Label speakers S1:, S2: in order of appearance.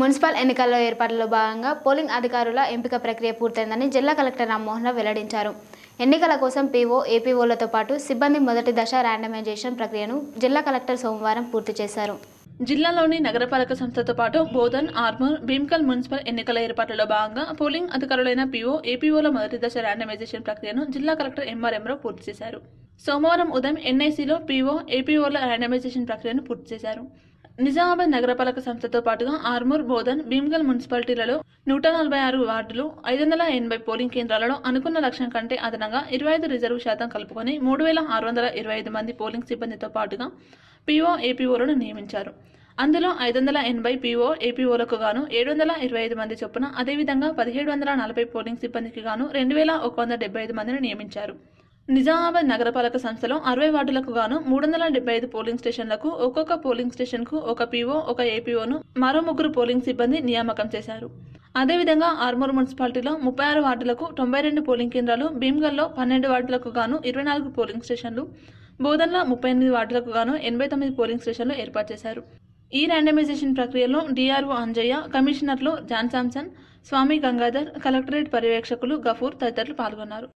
S1: municipal ఎన్నికల్లో ఏర్పాట్లలో భాగంగా polling అధికారుల ఎంపిక ప్రక్రియ పూర్తయిందని జిల్లా కలెక్టర్ రామ్మోహన్ రావు వెల్లడించారు ఎన్నికల కోసం పీఓ ఏపీఓలతో పాటు సిబ్బంది మొదటి దశ ర్యాండమైజేషన్ ప్రక్రియను జిల్లా కలెక్టర్ సోమవారం పూర్తి చేశారు
S2: జిల్లాలోని నగరపాలక సంస్థతో పాటు బోధన్ ఆర్మూర్ భీమ్కల్ మున్సిపల్ ఎన్నికల ఏర్పాట్లలో భాగంగా పోలింగ్ అధికారులైన పీఓ ఏపీఓల మొదటి దశ ర్యాండమైజేషన్ ప్రక్రియను జిల్లా కలెక్టర్ ఎంఆర్ఎంరావు పూర్తి చేశారు సోమవారం ఉదయం ఎన్ఐసిలో పీఓ ఏపీఓల ర్యాండమైజేషన్ ప్రక్రియను పూర్తి చేశారు నిజామాబాద్ నగరపాలక సంస్థతో పాటుగా ఆర్మూర్ బోధన్ భీమ్గల్ మున్సిపాలిటీలలో నూట నలభై ఆరు వార్డులు ఐదు వందల ఎనభై పోలింగ్ కేంద్రాలలో అనుకున్న లక్ష్యం కంటే అదనంగా ఇరవై ఐదు రిజర్వ్ శాతం కలుపుకొని మూడు వేల ఆరు వందల ఇరవై ఐదు మంది పోలింగ్ సిబ్బందితో పాటుగా పీఓ ఏపీఓలను నియమించారు అందులో ఐదు వందల ఎనభై పీఓ ఏపీఓలకు గాను ఏడు వందల ఇరవై ఐదు మంది చొప్పున అదేవిధంగా పదిహేడు వందల నలభై పోలింగ్ సిబ్బందికి గాను రెండు వేల ఒక వంద డెబ్బై ఐదు మందిని నియమించారు నిజామాబాద్ నగరపాలక సంస్థలో అరవై వార్డులకు గాను మూడు వందల డెబ్బై ఐదు పోలింగ్ స్టేషన్లకు ఒక్కొక్క పోలింగ్ స్టేషన్కు ఒక పీఓ ఒక ఏపీఓను మరో ముగ్గురు పోలింగ్ సిబ్బంది నియామకం చేశారు అదేవిధంగా ఆర్మూర్ మున్సిపాలిటీలో ముప్పై ఆరు వార్డులకు తొంభై రెండు పోలింగ్ కేంద్రాలు భీమ్గల్లో పన్నెండు వార్డులకు గాను ఇరవై నాలుగు పోలింగ్ స్టేషన్లు బోధన్లో ముప్పై ఎనిమిది వార్డులకు గాను ఎనభై తొమ్మిది పోలింగ్ స్టేషన్లు ఏర్పాటు చేశారు ఈ ర్యాండమైజేషన్ ప్రక్రియలో డిఆర్ఓ అంజయ్య కమిషనర్లు John Samson Swamy Gangadhar collectorate పర్యవేక్షకులు గఫూర్ తదితరులు పాల్గొన్నారు